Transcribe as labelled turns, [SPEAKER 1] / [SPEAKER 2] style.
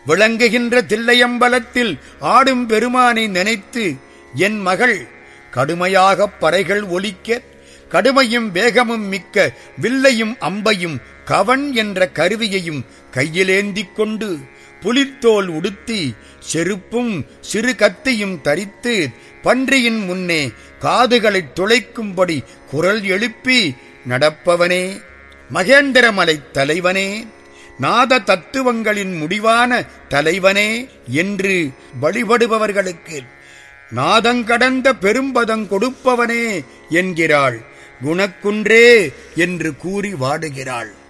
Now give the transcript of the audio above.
[SPEAKER 1] விளங்குகின்ற தில்லையம்பலத்தில் ஆடும் பெருமானை நினைத்து என் மகள் கடுமையாகப் பறைகள் ஒலிக்க கடுமையும் வேகமும் மிக்க வில்லையும் அம்பையும் கவன் என்ற கருவியையும் கையிலேந்திக் கொண்டு புலித்தோல் உடுத்தி செருப்பும் சிறு கத்தியும் தரித்து பன்றியின் முன்னே காதுகளைத் துளைக்கும்படி குரல் எழுப்பி நடப்பவனே மகேந்திரமலைத் தலைவனே நாத தத்துவங்களின் முடிவான தலைவனே என்று வழிபடுபவர்களுக்கு நாதங்கடந்த பெரும்பதம் கொடுப்பவனே என்கிறாள் குணக்குன்றே என்று கூறி வாடுகிறாள்